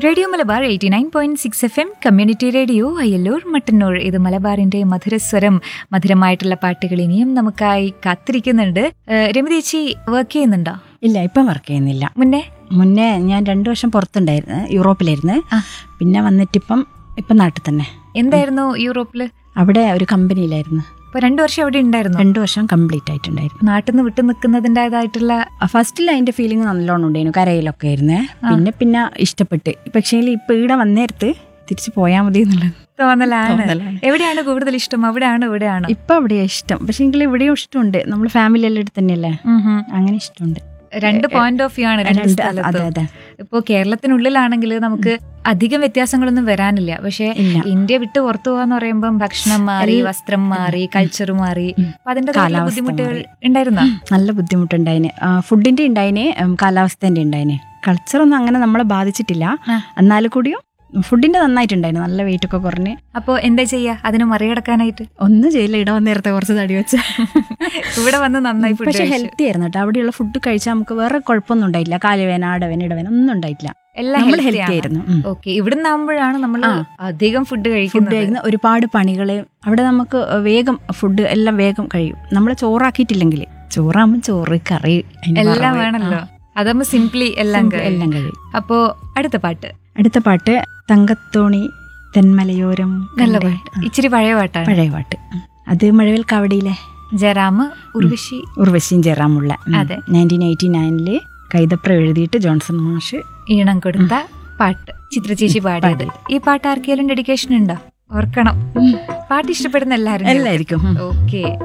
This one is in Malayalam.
Radio Malabar eighty nine point six F M community radio Ayyallur Mattannur ഇത് മലബാറിന്റെ മധുരസ്വരം മധുരമായിട്ടുള്ള പാട്ടുകൾ ഇനിയും നമുക്കായി കാത്തിരിക്കുന്നുണ്ട് ഏഹ് രമതി ചേച്ചി വർക്ക് ചെയ്യുന്നുണ്ടോ ഇല്ല ഇപ്പം വർക്ക് ചെയ്യുന്നില്ല മുന്നേ മുന്നേ ഞാൻ രണ്ടു വർഷം പുറത്തുണ്ടായിരുന്നു യൂറോപ്പിലായിരുന്നു ആ. പിന്നെ വന്നിട്ടിപ്പം ഇപ്പം നാട്ടിൽ തന്നെ എന്തായിരുന്നു യൂറോപ്പില് അവിടെ ഒരു കമ്പനിയിലായിരുന്നു ഇപ്പൊ രണ്ടു വർഷം അവിടെ ഉണ്ടായിരുന്നു രണ്ടു വർഷം കംപ്ലീറ്റ് ആയിട്ടുണ്ടായിരുന്നു നാട്ടിൽ നിന്ന് വിട്ടു നിൽക്കുന്നതിൻ്റെതായിട്ടുള്ള ഫസ്റ്റിൽ അതിന്റെ ഫീലിംഗ് നല്ലോണം ഉണ്ടായിരുന്നു കരയിലൊക്കെ ആയിരുന്നേ പിന്നെ പിന്നെ ഇഷ്ടപ്പെട്ട് പക്ഷേ ഇപ്പൊ ഇവിടെ വന്നേരത്ത് തിരിച്ചു പോയാൽ മതി എന്നുള്ളത് തോന്നലാണ് തോന്നലാണ്. എവിടെയാണ് കൂടുതൽ ഇഷ്ടം അവിടെയാണ് ഇവിടെയാണ് ഇപ്പൊ അവിടെയാ ഇഷ്ടം പക്ഷെ എങ്കിൽ ഇവിടെയും ഇഷ്ടമുണ്ട് നമ്മൾ ഫാമിലി എല്ലാം എടുത്ത് തന്നെയല്ലേ അങ്ങനെ ഇഷ്ടമുണ്ട് രണ്ട് പോയിന്റ് ഓഫ് വ്യൂ ആണ് രണ്ട് രണ്ട് അതെ സ്ഥലത്തും അതെ ഇപ്പോ കേരളത്തിനുള്ളിലാണെങ്കിൽ നമുക്ക് അധികം വ്യത്യാസങ്ങളൊന്നും വരാനില്ല പക്ഷെ ഇല്ല ഇന്ത്യ വിട്ട് പുറത്തു പോകാന്ന് പറയുമ്പോൾ ഭക്ഷണം മാറി വസ്ത്രം മാറി കൾച്ചർ മാറി അപ്പൊ അതിന്റെ കാലാവസ്ഥ ബുദ്ധിമുട്ടുകൾ മാറി. ഉണ്ടായിരുന്നോ നല്ല ബുദ്ധിമുട്ടുണ്ടായിന് ഫുഡിന്റെ ഉണ്ടായിന് ഉം, കാലാവസ്ഥേന്റെ ഉണ്ടായിന് കൾച്ചറൊന്നും അങ്ങനെ നമ്മളെ ബാധിച്ചിട്ടില്ല ആ. എന്നാലും കൂടിയും ഫുഡിന്റെ നന്നായിട്ടുണ്ടായിരുന്നു നല്ല വെയിറ്റ് ഒക്കെ കുറഞ്ഞ് അപ്പോ എന്താ ചെയ്യാ അതിന് മറികടക്കാനായിട്ട് ഒന്നും ചെയ്യില്ല ഇട വന്നേരത്തെ കുറച്ച് തടി വെച്ച് ഇവിടെ വന്ന് നന്നായി ഫുഡ് പക്ഷെ ഹെൽത്തി ആയിരുന്നു കേട്ടോ അവിടെയുള്ള ഫുഡ് കഴിച്ചാൽ നമുക്ക് വേറെ കുഴപ്പമൊന്നും ഉണ്ടായില്ല കാലുവേന ആടവേന ഇടവേന ഒന്നും ഉണ്ടായിട്ടില്ല എല്ലാം നമ്മൾ ഹെൽത്തി ഹെൽത്തി ആയിരുന്നു ഉം. ഓക്കെ ഇവിടുന്ന് ആകുമ്പോഴാണ് നമ്മൾ ആ. അധികം ഫുഡ് ഫുഡ് കഴിക്കുന്നത് കഴിക്കുന്ന ഒരുപാട് പണികള് അവിടെ നമുക്ക് വേഗം ഫുഡ് എല്ലാം വേഗം കഴിയും നമ്മൾ ചോറാക്കിയിട്ടില്ലെങ്കിൽ ചോറാകുമ്പോൾ ചോറ് കറി അതിന്റെ എല്ലാം വറവ്, വേണല്ലോ ആ, അതാകുമ്പോ സിംപ്ലി എല്ലാം simple കഴിയും. എല്ലാം കഴിയും അപ്പോ അടുത്ത പാട്ട് അടുത്ത പാട്ട് തങ്കത്തോണി തെന്മലയോരം നല്ല കണ്ടേ. പാട്ട് ഇച്ചിരി പഴയ പാട്ടാണ് പഴയ പാട്ട് ഉം. അത് മഴവിൽ കാവടിയിലെ ജയറാമ് ഉർവശി ഉർവശിയും ജയറാമുള്ള അതെ. നയൻറ്റീൻ എയ്റ്റി നയനില് കൈതപ്ര എഴുതിയിട്ട് ജോൺസൺ മാഷ് ഈണം കൊടുത്ത പാട്ട് ചിത്രചേച്ചി പാടിയത് ഈ പാട്ട് ആർക്കെങ്കിലും ഡെഡിക്കേഷൻ ഉണ്ടോ ഓർക്കണം പാട്ട് ഇഷ്ടപ്പെടുന്ന എല്ലാവരും എല്ലായിരിക്കും ഉം. ഓക്കെ